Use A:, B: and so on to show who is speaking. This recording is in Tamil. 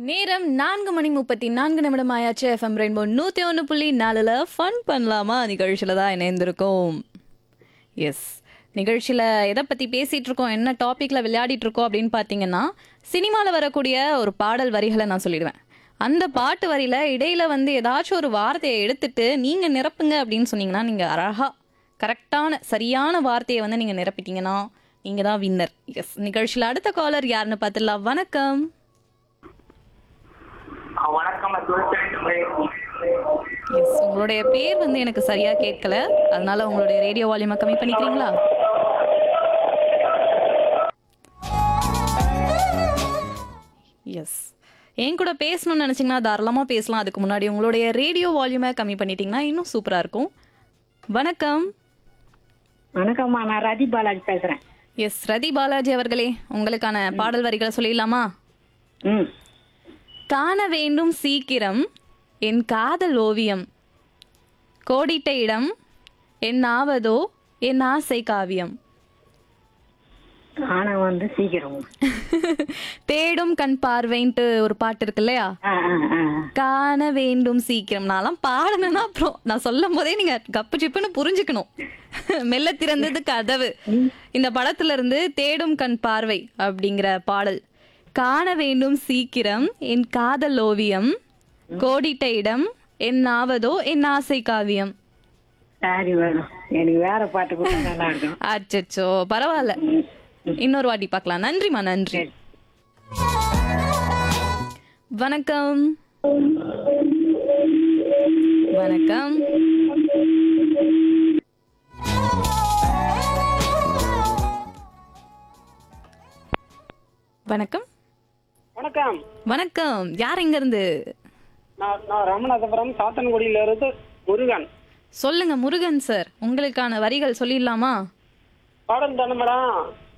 A: நேரம் நான்கு மணி முப்பத்தி நான்கு நிமிடம் ஆயாச்சு எஃப்எம் ரெயின்போ நூற்றி ஒன்று புள்ளி நாலில் ஃபன் பண்ணலாமா நிகழ்ச்சியில் தான் இணைந்திருக்கோம் எஸ் நிகழ்ச்சியில் எதை பற்றி பேசிகிட்டு இருக்கோம் என்ன டாப்பிக்கில் விளையாடிட்டு இருக்கோம் அப்படின்னு பார்த்தீங்கன்னா சினிமாவில் வரக்கூடிய ஒரு பாடல் வரிகளை நான் சொல்லிடுவேன் அந்த பாட்டு வரியில் இடையில வந்து ஏதாச்சும் ஒரு வார்த்தையை எடுத்துட்டு நீங்கள் நிரப்புங்க அப்படின்னு சொன்னீங்கன்னா நீங்கள் அழகாக கரெக்டான சரியான வார்த்தையை வந்து நீங்கள் நிரப்பிட்டீங்கன்னா நீங்கள் தான் வின்னர் எஸ் நிகழ்ச்சியில் அடுத்த காலர் யாருன்னு பார்த்துடலாம் வணக்கம்
B: ஆ, வணக்கம் நான் துளசி
A: எஸ் உங்களுடைய பேர் வந்து எனக்கு சரியா கேட்கல அதனால உங்களுடைய ரேடியோ வால்யூமை கம்மி பண்ணிக்கிறீங்களா எஸ் என் கூட பேசணும்னு நினச்சிங்கன்னா தாராளமாக பேசலாம் அதுக்கு முன்னாடி உங்களுடைய ரேடியோ வால்யூமை கம்மி பண்ணிட்டீங்கன்னா இன்னும் சூப்பராக இருக்கும் வணக்கம்
C: வணக்கம்மா நான் ரதி பாலாஜி பேசுறேன்
A: எஸ் ரதி பாலாஜி அவர்களே உங்களுக்கான பாடல் வரிகளை சொல்லிடலாமா
C: ம்
A: காண வேண்டும் சீக்கிரம் என் காதல் ஓவியம் கோடிட்ட இடம் என் ஆவதோ என் ஆசை காவியம்
C: ஆனா வந்து சீக்கிரம்
A: தேடும் கண் பார்வைன்ட்டு ஒரு பாட்டு இருக்கு இல்லையா
C: ஆ ஆ ஆ
A: காண வேண்டும் சீக்கிரம் நான்லாம் பாடணும்னா அப்புறம் நான் சொல்லும் போதே நீங்க கப்பு சிப்புன்னு புரிஞ்சுக்கணும் மெல்ல திறந்தது கதவு இந்த படத்துல இருந்து தேடும் கண் பார்வை அப்படிங்கிற பாடல் காண வேண்டும் சீக்கிரம் என் காதல் ஓவியம் கோடிட்ட இடம் என் ஆவதோ என் ஆசை காவியம்
C: சாரி வேணும் எனக்கு வேற பாட்டு கூட நல்லா இருக்கும்
A: அச்சச்சோ பரவாயில்ல இன்னொரு வாட்டி பார்க்கலாம் நன்றிம்மா நன்றி
C: சரி.
A: வணக்கம் வணக்கம் வணக்கம்
D: வணக்கம்
A: வணக்கம் யார் எங்க இருந்து
D: நான் நான் ராமநாதபுரம் சாத்தன்குடியில இருந்து முருகன்
A: சொல்லுங்க முருகன் சார் உங்களுக்கான வரிகள் சொல்லிடலாமா
D: பாடம் தானே மேடம்